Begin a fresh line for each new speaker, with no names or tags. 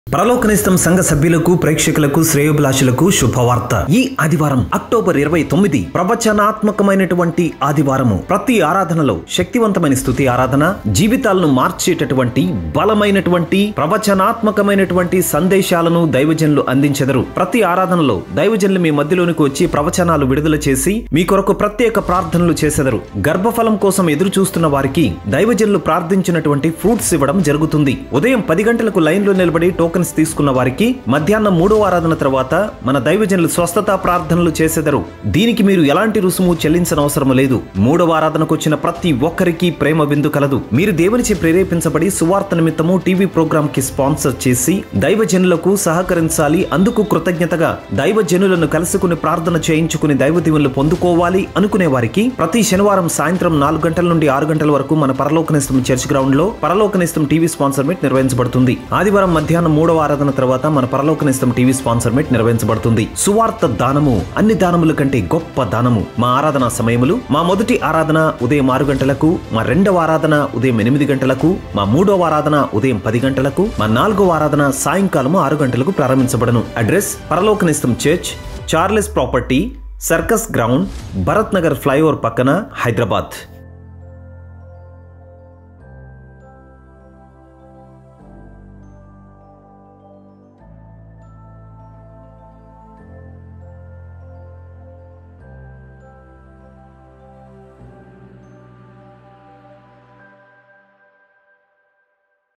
పరలోకనిస్తం సంఘ సభ్యులకు ప్రేక్షకులకు శ్రేయోభిలాషులకు శుభవార్త ఈ ఆదివారం అక్టోబర్ ఇరవై తొమ్మిది ప్రవచనాత్మకమైనటువంటి ఆదివారము ప్రతి ఆరాధనలో శక్తివంతమైన స్థుతి ఆరాధన జీవితాలను మార్చేటటువంటి బలమైనటువంటి ప్రవచనాత్మకమైనటువంటి సందేశాలను దైవజనులు అందించెదరు ప్రతి ఆరాధనలో దైవజనులు మీ మధ్యలోనికి వచ్చి ప్రవచనాలు విడుదల చేసి మీ కొరకు ప్రత్యేక ప్రార్థనలు చేసెదరు గర్భఫలం కోసం ఎదురు చూస్తున్న వారికి దైవజనులు ప్రార్థించినటువంటి ఫ్రూట్స్ ఇవ్వడం జరుగుతుంది ఉదయం పది గంటలకు లైన్లో నిలబడి టోకన్స్ తీసుకున్న వారికి మధ్యాహ్నం మూడో ఆరాధన తర్వాత మన దైవజనులు స్వస్థత ప్రార్థనలు చేసెదరు దీనికి మీరు ఎలాంటి రుసుము చెల్లించనవసరం లేదు మూడవ ఆరాధనకు వచ్చిన ప్రతి ఒక్కరికి ప్రేమ విందు కలదు మీరు దేవునిచే ప్రేరేపించబడి సువార్త నిమిత్తము టీవీ ప్రోగ్రామ్ కి స్పాన్సర్ చేసి దైవజనులకు సహకరించాలి అందుకు కృతజ్ఞతగా దైవజనులను కలుసుకుని ప్రార్థన చేయించుకుని దైవ దీవెనలు పొందుకోవాలి అనుకునే వారికి ప్రతి శనివారం సాయంత్రం నాలుగు గంటల నుండి ఆరు గంటల వరకు మన పరలోకనిస్తం చర్చ్ గ్రౌండ్ లో పరలోకనిస్తం టీవీ స్పాన్సర్ మీట్ నిర్వహించబడుతుంది ఆదివారం మధ్యాహ్నం మూడవ ఆరాధన తర్వాత మన పరలోకనిస్తం టీవీ స్పాన్సర్ మీట్ నిర్వహించబడుతుంది సువార్త దానము అన్ని దానముల కంటే గొప్ప దానము మా ఆరాధన సమయములు మా మొదటి ఆరాధన ఉదయం ఆరు గంటలకు మా రెండవ ఆరాధన ఉదయం ఎనిమిది గంటలకు మా మూడవ ఆరాధన ఉదయం పది గంటలకు మా నాలుగవ ఆరాధన సాయంకాలము ఆరు గంటలకు ప్రారంభించబడను అడ్రస్ పరలోకనిస్తం church Charles property circus ground Bharat Nagar flyover పక్కన హైదరాబాద్